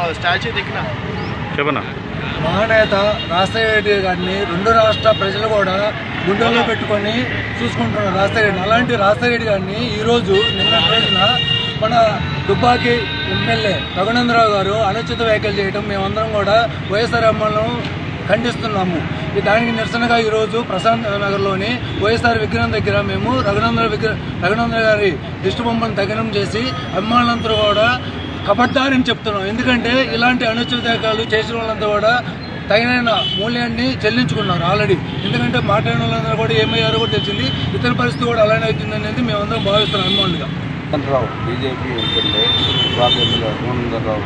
statue దిక్కిన చెప్పనా మహానేత రాజశేఖర గారిని రెండు రాష్ట్ర ప్రజలు కూడా గుండెల్లో పెట్టుకొని చూసుకుంటున్నారు రాజశేఖర అలాంటి రాజశేఖర గారిని ఈరోజు నిన్న రోజున మన దుబ్బాకి ఎమ్మెల్యే రఘునందరావు గారు అనుచిత వ్యాఖ్యలు చేయడం మేమందరం కూడా వైఎస్ఆర్ అమ్మలను ఖండిస్తున్నాము ఈ దానికి నిరసనగా ఈరోజు ప్రశాంత్ నగర్లోని వైఎస్ఆర్ విగ్రహం దగ్గర మేము రఘునందర విగ్రహ రఘునందర గారి దిష్టి బొమ్మను దగ్నం చేసి అభిమానులందరూ కూడా కబడ్డారని చెప్తున్నాం ఎందుకంటే ఇలాంటి అనుచిత వ్యాఖ్యలు చేసిన వాళ్ళంతా కూడా తగిన మూల్యాన్ని చెల్లించుకున్నారు ఆల్రెడీ ఎందుకంటే మాట్లాడిన వాళ్ళందరూ కూడా ఏమయ్యారో కూడా తెలిసింది ఇతర పరిస్థితి కూడా అలానే అవుతుంది అనేది మేమందరం భావిస్తున్నాం అభిమానులుగా రావు బీజేపీ ఎమ్మెల్యే విభాగ ఎమ్మెల్యే రఘునందరావు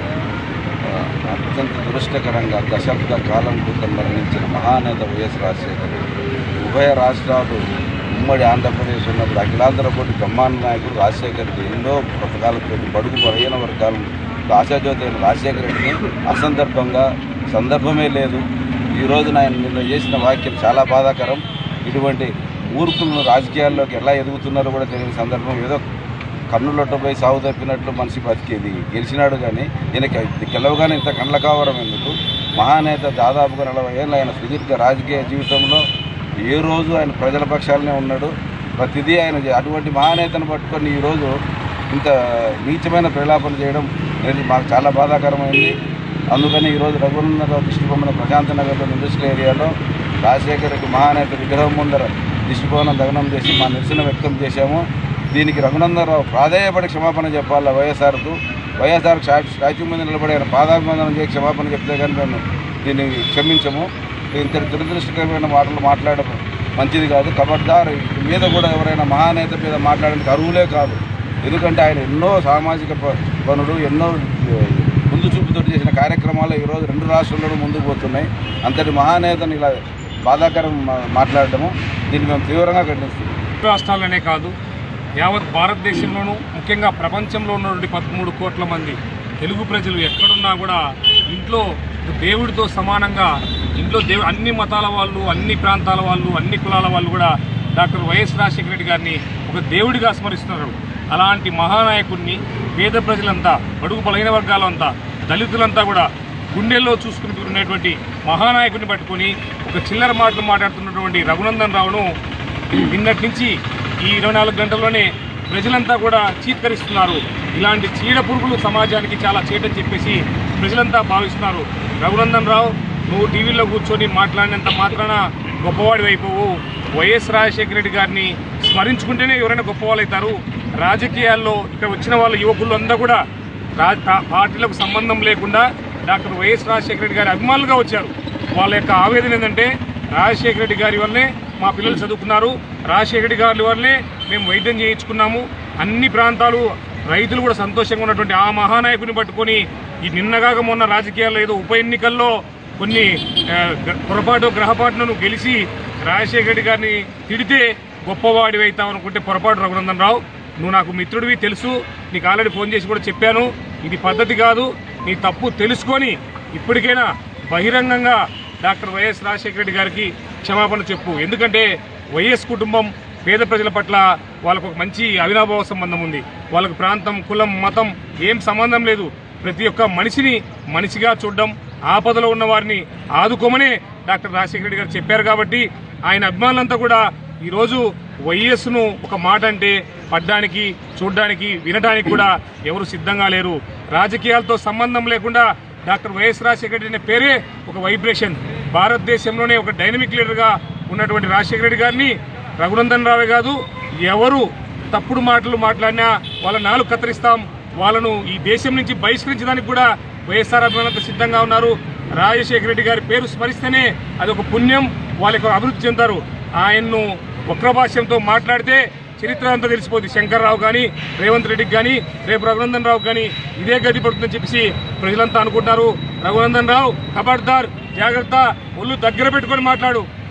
ఆ, అత్యంత దురదృష్టకరంగా దశాబ్ద కాలం క్రితం మరణించిన మహానేత వైఎస్ రాజశేఖర రెడ్డి ఉభయ రాష్ట్రాలు ఉమ్మడి ఆంధ్రప్రదేశ్ ఉన్నప్పుడు అఖిలాంధ్ర కోటి బ్రహ్మాండ నాయకుడు రాజశేఖర రెడ్డి ఎన్నో పథకాలతో బడుగు బలహీన వర్గాలు ఆశాజ్యోతి అయిన రాజశేఖర రెడ్డిని అసందర్భంగా సందర్భమే లేదు ఈ రోజున ఆయన నిన్న చేసిన వ్యాఖ్యలు చాలా బాధాకరం ఇటువంటి మూర్ఖులను రాజకీయాల్లోకి ఎలా ఎదుగుతున్నారో కూడా తెలియని సందర్భం ఏదో కన్నులొట్ట పోయి సాగు తప్పినట్లు మనిషి బతికేది గెలిచినాడు కానీ ఈయనకి గెలవగానే ఇంత కండ్ల కావరం ఎందుకు మహానేత దాదాపుగా నలభై ఏళ్ళు ఆయన సుదీర్ఘ రాజకీయ జీవితంలో ఏ రోజు ఆయన ప్రజల పక్షాలనే ఉన్నాడు ప్రతిదీ ఆయన చే- అటువంటి మహానేతను పట్టుకొని ఈరోజు ఇంత నీచమైన ప్రలాపన చేయడం అనేది మాకు చాలా బాధాకరమైంది అందుకని ఈరోజు రఘునందరావు దిష్టిబొమ్మన ప్రశాంత నగర్లో ఇండస్ట్రియల్ ఏరియాలో రాజశేఖర రెడ్డి మహానేత విగ్రహం ముందర దిష్టిబొమ్మను దగ్నం చేసి మా నిరసన వ్యక్తం చేశాము దీనికి రఘునందనరావు ప్రాధేయపడి క్షమాపణ చెప్పాలి వైఎస్ఆర్కు వైఎస్ఆర్ స్టాచ్యూ మీద నిలబడి ఆయన పాదాభివందనం చేసి క్షమాపణ చెప్తే కానీ మేము దీన్ని క్షమించము ఇంత దురదృష్టకరమైన మాటలు మాట్లాడడం మంచిది కాదు కబడ్దార్ ఈ మీద కూడా ఎవరైనా మహానేత మీద మాట్లాడడానికి అరువులే కాదు ఎందుకంటే ఆయన ఎన్నో సామాజిక ప- పనులు ఎన్నో ఏ, ముందు చూపుతో చేసిన కార్యక్రమాలు ఈరోజు రెండు రాష్ట్రాల్లో ముందుకు పోతున్నాయి అంతటి మహానేతను ఇలా బాధాకరం మా- మాట్లాడటము దీన్ని మేము తీవ్రంగా ఖండిస్తున్నాం రాష్ట్రాలనే కాదు యావత్ భారతదేశంలోనూ ముఖ్యంగా ప్రపంచంలో ఉన్నటువంటి పదమూడు కోట్ల మంది తెలుగు ప్రజలు ఎక్కడున్నా కూడా ఇంట్లో దేవుడితో సమానంగా ఇంట్లో దేవు అన్ని మతాల వాళ్ళు అన్ని ప్రాంతాల వాళ్ళు అన్ని కులాల వాళ్ళు కూడా డాక్టర్ వైఎస్ రాజశేఖర రెడ్డి గారిని ఒక దేవుడిగా స్మరిస్తున్నారు అలాంటి మహానాయకుడిని పేద ప్రజలంతా బడుగు బలహీన వర్గాలంతా దళితులంతా కూడా గుండెల్లో చూసుకుంటున్నటువంటి మహానాయకుడిని పట్టుకొని ఒక చిల్లర మాటలు మాట్లాడుతున్నటువంటి రఘునందన్ రావును నిన్నటి నుంచి ఈ ఇరవై నాలుగు గంటల్లోనే ప్రజలంతా కూడా చీత్కరిస్తున్నారు ఇలాంటి చీడ పురుగులు సమాజానికి చాలా చీటని చెప్పేసి ప్రజలంతా భావిస్తున్నారు రఘునందన్ రావు నువ్వు టీవీలో కూర్చొని మాట్లాడినంత మాత్రాన గొప్పవాడి అయిపోవు వైఎస్ రాజశేఖర రెడ్డి గారిని స్మరించుకుంటేనే ఎవరైనా గొప్పవాళ్ళు అవుతారు రాజకీయాల్లో ఇక్కడ వచ్చిన వాళ్ళ యువకులు అంతా కూడా రా- పా- పార్టీలకు సంబంధం లేకుండా డాక్టర్ వైఎస్ రాజశేఖర రెడ్డి గారి అభిమానులుగా వచ్చారు వాళ్ళ యొక్క ఆవేదన ఏంటంటే రాజశేఖర రెడ్డి గారి వల్లే మా పిల్లలు చదువుకున్నారు రాజశేఖర రెడ్డి గారి వల్లే మేము వైద్యం చేయించుకున్నాము అన్ని ప్రాంతాలు రైతులు కూడా సంతోషంగా ఉన్నటువంటి ఆ మహానాయకుని పట్టుకొని ఈ నిన్నగాక మొన్న రాజకీయాల్లో ఏదో ఉప ఎన్నికల్లో కొన్ని ఆ, గ- పొరపాటు గ్రహపాటును గెలిచి రాజశేఖర రెడ్డి గారిని తిడితే గొప్పవాడి అవుతావు అనుకుంటే పొరపాటు రఘునందన్ రావు నువ్వు నాకు మిత్రుడివి తెలుసు నీకు ఆల్రెడీ ఫోన్ చేసి కూడా చెప్పాను ఇది పద్ధతి కాదు నీ తప్పు తెలుసుకొని ఇప్పటికైనా బహిరంగంగా డాక్టర్ వైఎస్ రాజశేఖర రెడ్డి గారికి క్షమాపణ చెప్పు ఎందుకంటే వైఎస్ కుటుంబం పేద ప్రజల పట్ల వాళ్ళకు ఒక మంచి అవినాభావ సంబంధం ఉంది వాళ్ళకు ప్రాంతం కులం మతం ఏం సంబంధం లేదు ప్రతి ఒక్క మనిషిని మనిషిగా చూడడం ఆపదలో ఉన్న వారిని ఆదుకోమనే డాక్టర్ రాజశేఖర రెడ్డి గారు చెప్పారు కాబట్టి ఆయన అభిమానులంతా కూడా ఈరోజు వైఎస్ను ఒక మాట అంటే పడ్డానికి చూడడానికి వినడానికి కూడా ఎవరు సిద్ధంగా లేరు రాజకీయాలతో సంబంధం లేకుండా డాక్టర్ వైఎస్ రాజశేఖర రెడ్డి అనే పేరే ఒక వైబ్రేషన్ భారతదేశంలోనే ఒక డైనమిక్ లీడర్గా ఉన్నటువంటి రాజశేఖర రెడ్డి గారిని రఘునందన్ రావే కాదు ఎవరు తప్పుడు మాటలు మాట్లాడినా వాళ్ళ నాలుగు కత్తిరిస్తాం వాళ్ళను ఈ దేశం నుంచి బహిష్కరించడానికి కూడా వైఎస్ఆర్ అభిమానులంతా సిద్ధంగా ఉన్నారు రాజశేఖర రెడ్డి గారి పేరు స్మరిస్తేనే అది ఒక పుణ్యం వాళ్ళకి అభివృద్ధి చెందారు ఆయన్ను వక్రభాష్యంతో మాట్లాడితే చరిత్ర అంతా తెలిసిపోతుంది శంకర్రావు కానీ రేవంత్ రెడ్డికి కానీ రేపు రఘునందన్ రావు కానీ ఇదే గది పడుతుందని చెప్పేసి ప్రజలంతా అనుకుంటున్నారు రఘునందన్ రావు ఖబర్దార్ జాగ్రత్త ఒళ్ళు దగ్గర పెట్టుకొని మాట్లాడు